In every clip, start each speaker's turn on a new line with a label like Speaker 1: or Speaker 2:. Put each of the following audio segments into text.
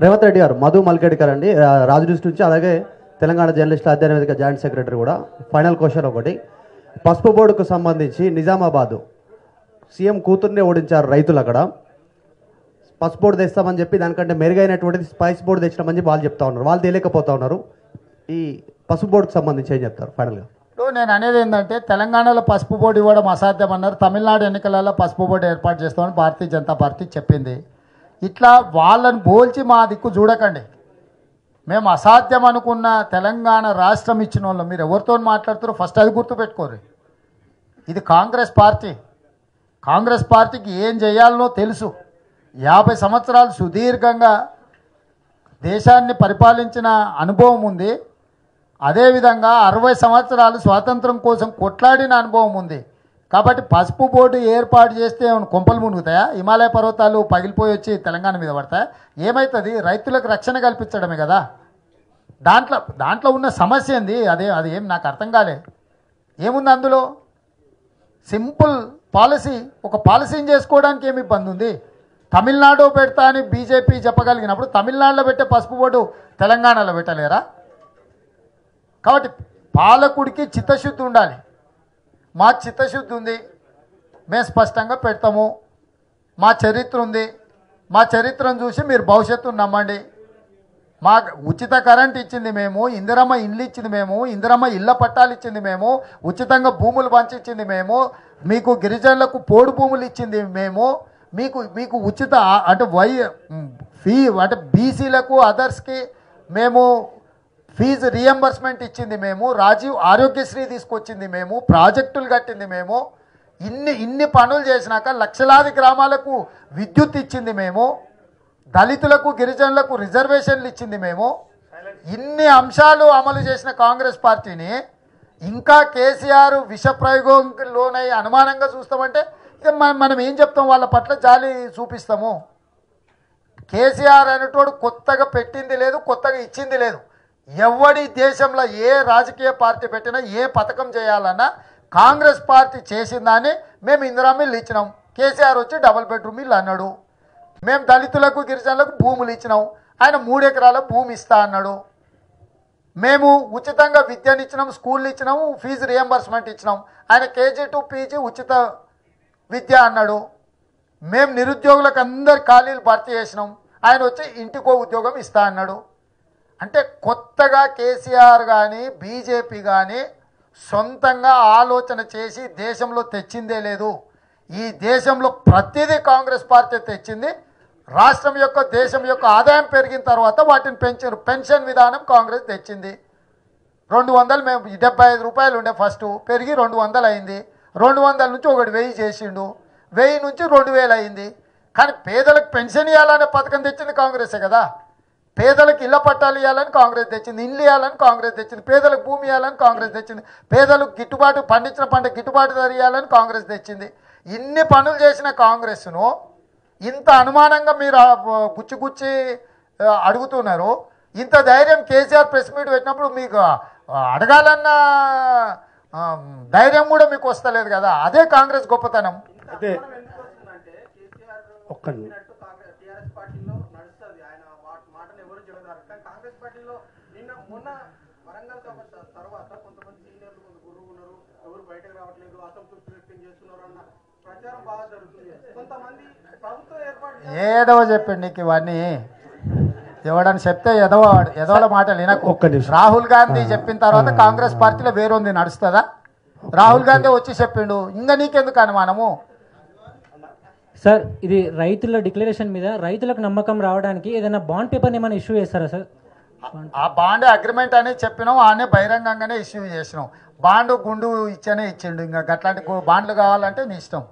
Speaker 1: రేవంత్ రెడ్డి గారు మధు మల్కేడ్కర్ అండి ఆ, రాజు న్యూస్ నుంచి అలాగే తెలంగాణ జర్నలిస్టుల అధ్యయన వేదిక జాయింట్ సెక్రటరీ కూడా ఫైనల్ క్వశ్చన్ ఒకటి పసుపు బోర్డుకు సంబంధించి నిజామాబాదు సీఎం కూతుర్నే ఓడించారు రైతులు అక్కడ పసుపు బోర్డు తెస్తామని చెప్పి దానికంటే మెరుగైనటువంటిది స్పైస్ బోర్డు తెచ్చినామని చెప్పి వాళ్ళు చెప్తా ఉన్నారు వాళ్ళు తెలియకపోతా ఉన్నారు ఈ పసుపు బోర్డుకు సంబంధించి ఏం చెప్తారు ఫైనల్గా
Speaker 2: ఇప్పుడు నేను అనేది ఏంటంటే తెలంగాణలో పసుపు బోర్డు ఇవ్వడం అసాధ్యం అన్నారు తమిళనాడు ఎన్నికలలో పసుపు బోర్డు ఏర్పాటు చేస్తామని భారతీయ జనతా పార్టీ చెప్పింది ఇట్లా వాళ్ళని పోల్చి మా దిక్కు చూడకండి మేము అసాధ్యం అనుకున్న తెలంగాణ రాష్ట్రం ఇచ్చిన వాళ్ళు మీరు ఎవరితో మాట్లాడుతారో ఫస్ట్ అది గుర్తుపెట్టుకోరు ఇది కాంగ్రెస్ పార్టీ కాంగ్రెస్ పార్టీకి ఏం చేయాలనో తెలుసు యాభై సంవత్సరాలు సుదీర్ఘంగా దేశాన్ని పరిపాలించిన అనుభవం ఉంది అదేవిధంగా అరవై సంవత్సరాలు స్వాతంత్రం కోసం కొట్లాడిన అనుభవం ఉంది కాబట్టి పసుపు బోర్డు ఏర్పాటు చేస్తే ఏమైనా కొంపలు మునుగుతాయా హిమాలయ పర్వతాలు పగిలిపోయి వచ్చి తెలంగాణ మీద పడతాయా ఏమవుతుంది రైతులకు రక్షణ కల్పించడమే కదా దాంట్లో దాంట్లో ఉన్న సమస్య ఏంది అదే అది ఏం నాకు అర్థం కాలే ఏముంది అందులో సింపుల్ పాలసీ ఒక పాలసీని చేసుకోవడానికి ఏమి ఇబ్బంది ఉంది తమిళనాడు పెడతా అని బీజేపీ చెప్పగలిగినప్పుడు తమిళనాడులో పెట్టే పసుపు బోర్డు తెలంగాణలో పెట్టలేరా కాబట్టి పాలకుడికి చిత్తశుద్ధి ఉండాలి మా చిత్తశుద్ధి ఉంది మేము స్పష్టంగా పెడతాము మా చరిత్ర ఉంది మా చరిత్రను చూసి మీరు భవిష్యత్తును నమ్మండి మా ఉచిత కరెంట్ ఇచ్చింది మేము ఇందిరమ్మ ఇండ్లు ఇచ్చింది మేము ఇందిరమ్మ ఇళ్ళ పట్టాలు ఇచ్చింది మేము ఉచితంగా భూములు పంచిచ్చింది మేము మీకు గిరిజనులకు పోడు భూములు ఇచ్చింది మేము మీకు మీకు ఉచిత ఆ- అంటే వై ఫీ అంటే బీసీలకు అదర్స్కి మేము ఫీజు రియంబర్స్మెంట్ ఇచ్చింది మేము రాజీవ్ ఆరోగ్యశ్రీ తీసుకొచ్చింది మేము ప్రాజెక్టులు కట్టింది మేము ఇన్ని ఇన్ని పనులు చేసినాక లక్షలాది గ్రామాలకు విద్యుత్ ఇచ్చింది మేము దళితులకు గిరిజనులకు రిజర్వేషన్లు ఇచ్చింది మేము ఇన్ని అంశాలు అమలు చేసిన కాంగ్రెస్ పార్టీని ఇంకా కేసీఆర్ విష ప్రయోగంలోనై అనుమానంగా చూస్తామంటే ఇక మనం మనం ఏం చెప్తాం వాళ్ళ పట్ల జాలి చూపిస్తాము కేసీఆర్ అనేటోడు కొత్తగా పెట్టింది లేదు కొత్తగా ఇచ్చింది లేదు ఎవడి దేశంలో ఏ రాజకీయ పార్టీ పెట్టినా ఏ పథకం చేయాలన్నా కాంగ్రెస్ పార్టీ చేసిందాన్ని మేము ఇందిరామ ఇల్లు ఇచ్చినాం కేసీఆర్ వచ్చి డబుల్ బెడ్రూమ్ ఇల్లు అన్నాడు మేము దళితులకు గిరిజనులకు భూములు ఇచ్చినాం ఆయన మూడు ఎకరాల భూమి ఇస్తా అన్నాడు మేము ఉచితంగా విద్యను ఇచ్చినాం స్కూల్ ఇచ్చినాము ఫీజు రియంబర్స్మెంట్ ఇచ్చినాం ఆయన కేజీ టు పీజీ ఉచిత విద్య అన్నాడు మేము నిరుద్యోగులకు అందరి ఖాళీలు భర్తీ చేసినాం ఆయన వచ్చి ఇంటికో ఉద్యోగం ఇస్తా అన్నాడు అంటే కొత్తగా కేసీఆర్ కానీ బీజేపీ కానీ సొంతంగా ఆలోచన చేసి దేశంలో తెచ్చిందే లేదు ఈ దేశంలో ప్రతిదీ కాంగ్రెస్ పార్టీ తెచ్చింది రాష్ట్రం యొక్క దేశం యొక్క ఆదాయం పెరిగిన తర్వాత వాటిని పెంచారు పెన్షన్ విధానం కాంగ్రెస్ తెచ్చింది రెండు వందలు మేము డెబ్బై ఐదు రూపాయలు ఉండే ఫస్ట్ పెరిగి రెండు వందలు అయింది రెండు వందల నుంచి ఒకటి వెయ్యి చేసిండు వెయ్యి నుంచి రెండు వేలు అయింది కానీ పేదలకు పెన్షన్ ఇవ్వాలనే పథకం తెచ్చింది కాంగ్రెసే కదా పేదలకు ఇళ్ల పట్టాలు ఇవ్వాలని కాంగ్రెస్ తెచ్చింది ఇండ్లు ఇవ్వాలని కాంగ్రెస్ తెచ్చింది పేదలకు భూమి ఇవ్వాలని కాంగ్రెస్ తెచ్చింది పేదలకు గిట్టుబాటు పండించిన పంట గిట్టుబాటు ధర ఇవ్వాలని కాంగ్రెస్ తెచ్చింది ఇన్ని పనులు చేసిన కాంగ్రెస్ను ఇంత అనుమానంగా మీరు ఆ, గుచ్చి గుచ్చి ఆ, అడుగుతున్నారు ఇంత ధైర్యం కేసీఆర్ ప్రెస్ మీట్ పెట్టినప్పుడు మీకు ఆ, అడగాలన్న ఆ, ధైర్యం కూడా మీకు వస్తలేదు కదా అదే కాంగ్రెస్ గొప్పతనం
Speaker 1: అయితే ఒక్క
Speaker 3: టీఆర్ఎస్ పార్టీలో నడుస్తుంది ఆయన వా- మాటను ఎవరు చెబుతారు కానీ కాంగ్రెస్ పార్టీలో నిన్న మొన్న వరంగల్ సభ త- తర్వాత కొంతమంది సీనియర్లు కొంత గురువు ఉన్నారు ఎవరు బయటకు రావట్లేదు అసంతృప్తి వ్యక్తం చేస్తున్నారు అన్న ప్రచారం బాగా జరుగుతుంది కొంతమంది ప్రభుత్వం ఏర్పాటు
Speaker 2: ఏదవ చెప్పండి నీకు ఇవన్నీ ఎవడని చెప్తే ఎదవ ఎదవల మాటలు వినకు
Speaker 1: ఒక్క నిమిషం.
Speaker 2: రాహుల్ గాంధీ చెప్పిన తర్వాత కాంగ్రెస్ పార్టీలో వేరొంది నడుస్తుందా రాహుల్ గాంధీ వచ్చి చెప్పిండు ఇంకా నీకెందుకు అనుమానము
Speaker 4: సార్ ఇది రైతుల డిక్లరేషన్ మీద రైతులకు నమ్మకం రావడానికి ఏదైనా బాండ్ పేపర్ని ఏమైనా ఇష్యూ చేస్తారా సార్
Speaker 2: ఆ బాండ్ అగ్రిమెంట్ అనేది చెప్పినాం ఆనే బహిరంగంగానే ఇష్యూ చేసినాం బాండ్ గుండు ఇచ్చనే ఇచ్చిండు ఇంకా గట్లాంటి గు- బాండ్లు కావాలంటే నీ ఇష్టం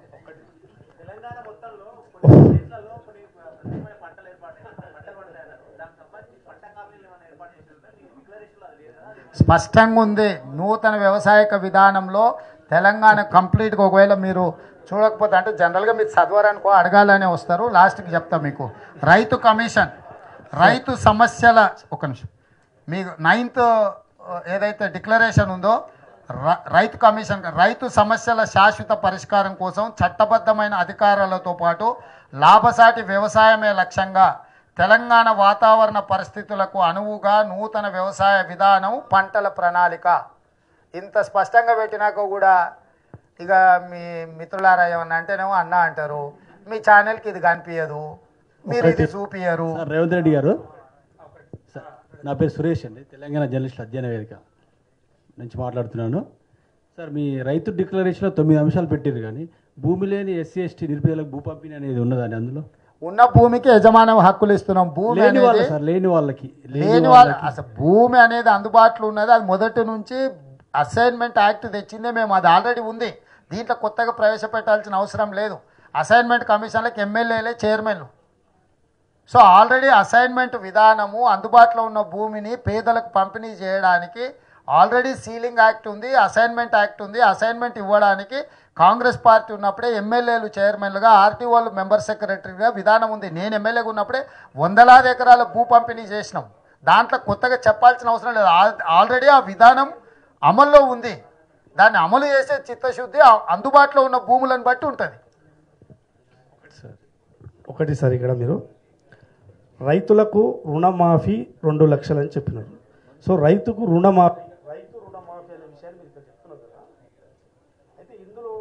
Speaker 2: స్పష్టంగా ఉంది నూతన వ్యవసాయక విధానంలో తెలంగాణ కంప్లీట్గా ఒకవేళ మీరు చూడకపోతే అంటే జనరల్గా మీరు చదవరనుకో అడగాలనే వస్తారు లాస్ట్కి చెప్తా మీకు రైతు కమిషన్ రైతు సమస్యల ఒక నిమిషం మీకు నైన్త్ ఏదైతే డిక్లరేషన్ ఉందో ర- రైతు కమిషన్ రైతు సమస్యల శాశ్వత పరిష్కారం కోసం చట్టబద్ధమైన అధికారాలతో పాటు లాభసాటి వ్యవసాయమే లక్ష్యంగా తెలంగాణ వాతావరణ పరిస్థితులకు అనువుగా నూతన వ్యవసాయ విధానం పంటల ప్రణాళిక ఇంత స్పష్టంగా పెట్టినాక కూడా ఇక మీ మిత్రులారా ఏమన్నా అంటేనేమో అన్న అంటారు మీ ఛానల్కి ఇది కనిపించదు మీరు ఇది చూపియరు
Speaker 5: సార్ రేవంత్ రెడ్డి గారు సార్ నా పేరు సురేష్ అండి తెలంగాణ జర్నలిస్ట్ అధ్యయన వేదిక నుంచి మాట్లాడుతున్నాను సార్ మీ రైతు డిక్లరేషన్లో తొమ్మిది అంశాలు పెట్టారు కానీ భూమి లేని ఎస్సీ ఎస్టీ నిరుపేదలకు భూ పంపిణీ అనేది ఉన్నదండి అందులో
Speaker 2: ఉన్న భూమికి యజమానం హక్కులు ఇస్తున్నాం భూమి
Speaker 5: లేని వాళ్ళ
Speaker 2: అనేది
Speaker 5: సార్ లేని వాళ్ళకి
Speaker 2: లేని వాళ్ళ అసలు భూమి అనేది అందుబాటులో ఉన్నది అది మొదటి నుంచి అసైన్మెంట్ యాక్ట్ తెచ్చిందే మేము అది ఆల్రెడీ ఉంది దీంట్లో కొత్తగా ప్రవేశపెట్టాల్సిన అవసరం లేదు అసైన్మెంట్ కమిషన్లకు ఎమ్మెల్యేలే చైర్మన్లు సో ఆల్రెడీ అసైన్మెంట్ విధానము అందుబాటులో ఉన్న భూమిని పేదలకు పంపిణీ చేయడానికి ఆల్రెడీ సీలింగ్ యాక్ట్ ఉంది అసైన్మెంట్ యాక్ట్ ఉంది అసైన్మెంట్ ఇవ్వడానికి కాంగ్రెస్ పార్టీ ఉన్నప్పుడే ఎమ్మెల్యేలు చైర్మన్లుగా ఆర్టీఓలు మెంబర్ సెక్రటరీగా విధానం ఉంది నేను ఎమ్మెల్యేగా ఉన్నప్పుడే వందలాది ఎకరాల భూ పంపిణీ చేసినాం దాంట్లో కొత్తగా చెప్పాల్సిన అవసరం లేదు ఆల్- ఆల్రెడీ ఆ విధానం అమల్లో ఉంది దాన్ని అమలు చేసే చిత్తశుద్ధి ఆ- అందుబాటులో ఉన్న భూములను బట్టి ఉంటుంది
Speaker 6: ఒకటి సార్ ఇక్కడ మీరు రైతులకు రుణమాఫీ రెండు లక్షలు అని చెప్పినారు సో రైతుకు రుణమాఫీ రైతు రుణమాఫీ అనే విషయాన్ని మీరు ఇక్కడ చెప్తున్నారు కదా అయితే ఇందులో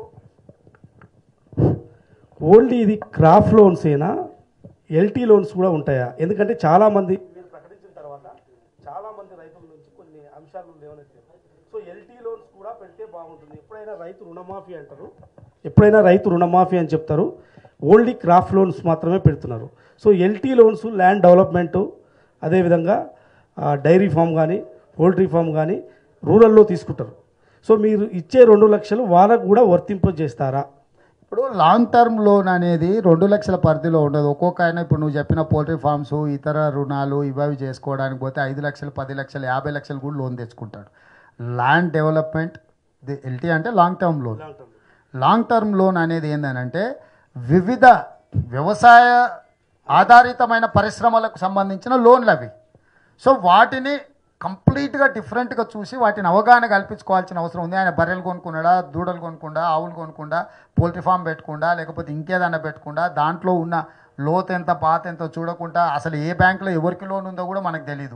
Speaker 6: ఓన్లీ ఇది క్రాప్ లోన్స్ ఏనా ఎల్టీ లోన్స్ కూడా ఉంటాయా ఎందుకంటే చాలా మంది మీరు ప్రకటించిన తర్వాత చాలా మంది రైతుల నుంచి కొన్ని అంశాలు లేవనెత్తారు సో ఎల్టీ లోన్స్ కూడా పెడితే బాగుంటుంది ఎప్పుడైనా రైతు రుణమాఫీ అంటారు ఎప్పుడైనా రైతు రుణమాఫీ అని చెప్తారు ఓన్లీ క్రాప్ లోన్స్ మాత్రమే పెడుతున్నారు so LT loans land development అదేవిధంగా ఆ, డైరీ ఫామ్ కానీ పౌల్ట్రీ ఫామ్ కానీ రూరల్లో తీసుకుంటారు సో మీరు ఇచ్చే రెండు లక్షలు వాళ్ళకు కూడా వర్తింపజేస్తారా
Speaker 2: ఇప్పుడు లాంగ్ టర్మ్ లోన్ అనేది రెండు లక్షల పరిధిలో ఉండదు ఒక్కొక్క ఆయన ఇప్పుడు నువ్వు చెప్పిన పోల్ట్రీ ఫార్మ్స్ ఇతర రుణాలు ఇవి చేసుకోవడానికి పోతే ఐదు లక్షలు పది లక్షలు యాభై లక్షలు కూడా లోన్ తెచ్చుకుంటాడు ల్యాండ్ డెవలప్మెంట్ ఎల్టీ అంటే long term loan long term loan అనేది ఏంటంటే వివిధ వ్యవసాయ ఆధారితమైన పరిశ్రమలకు సంబంధించిన లోన్లు అవి సో వాటిని కంప్లీట్గా డిఫరెంట్గా చూసి వాటిని అవగాహన కల్పించుకోవాల్సిన అవసరం ఉంది ఆయన బర్రెలు కొనుక్కున్నాడా దూడలు కొనుక్కుండా ఆవులు కొనుక్కుండా పోల్ట్రీ ఫామ్ పెట్టుకుండా లేకపోతే ఇంకేదన్నా పెట్టుకుండా దాంట్లో ఉన్న లోత్ ఎంత పాత ఎంత చూడకుండా అసలు ఏ బ్యాంకులో ఎవరికి లోన్ ఉందో కూడా మనకు తెలియదు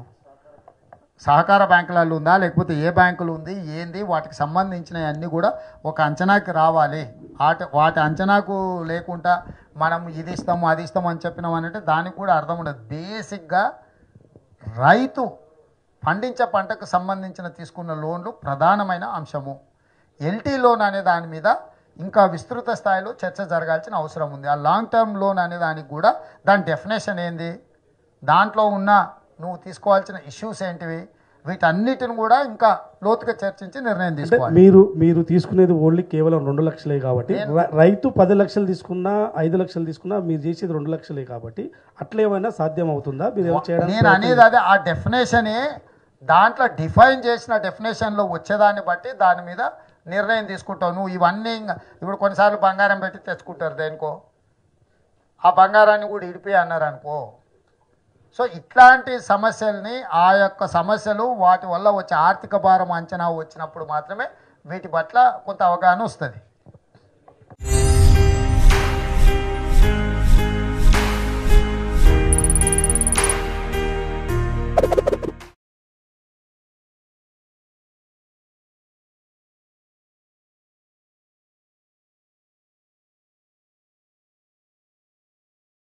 Speaker 2: సహకార బ్యాంకులలో ఉందా లేకపోతే ఏ బ్యాంకులు ఉంది ఏంది వాటికి సంబంధించిన అన్నీ కూడా ఒక అంచనాకి రావాలి వాటి వాటి అంచనాకు లేకుండా మనం ఇది ఇస్తాము అది ఇస్తాము అని చెప్పినాం అంటే దానికి కూడా అర్థం ఉండదు బేసిక్గా రైతు పండించే పంటకు సంబంధించిన తీసుకున్న లోన్లు ప్రధానమైన అంశము ఎల్టీ లోన్ అనే దాని మీద ఇంకా విస్తృత స్థాయిలో చర్చ జరగాల్సిన అవసరం ఉంది ఆ లాంగ్ టర్మ్ లోన్ అనే దానికి కూడా దాని డెఫినేషన్ ఏంది దాంట్లో ఉన్న నువ్వు తీసుకోవాల్సిన ఇష్యూస్ ఏంటివి వీటన్నిటిని కూడా ఇంకా లోతుగా చర్చించి నిర్ణయం
Speaker 6: అంటే
Speaker 2: తీసుకోవాలి
Speaker 6: మీరు మీరు తీసుకునేది ఓన్లీ కేవలం రెండు లక్షలే కాబట్టి రై- రైతు పది లక్షలు తీసుకున్నా ఐదు లక్షలు తీసుకున్నా మీరు చేసేది రెండు లక్షలే కాబట్టి అట్లేమైనా సాధ్యం అవుతుందా మీరు ఏమైనా చేయడానికి
Speaker 2: నేను అనేది అదే ఆ డెఫినేషనే దాంట్లో డిఫైన్ చేసిన డెఫినేషన్లో వచ్చేదాన్ని బట్టి దాని మీద నిర్ణయం తీసుకుంటావు నువ్వు ఇవన్నీ ఇంకా ఇప్పుడు కొన్నిసార్లు బంగారం పెట్టి తెచ్చుకుంటారు దేనికో ఆ బంగారాన్ని కూడా ఇడిపి అన్నారు అనుకో సో ఇట్లాంటి సమస్యల్ని ఆ యొక్క సమస్యలు వాటి వల్ల వచ్చే ఆర్థిక భారం అంచనా వచ్చినప్పుడు మాత్రమే వీటి పట్ల కొంత అవగాహన వస్తుంది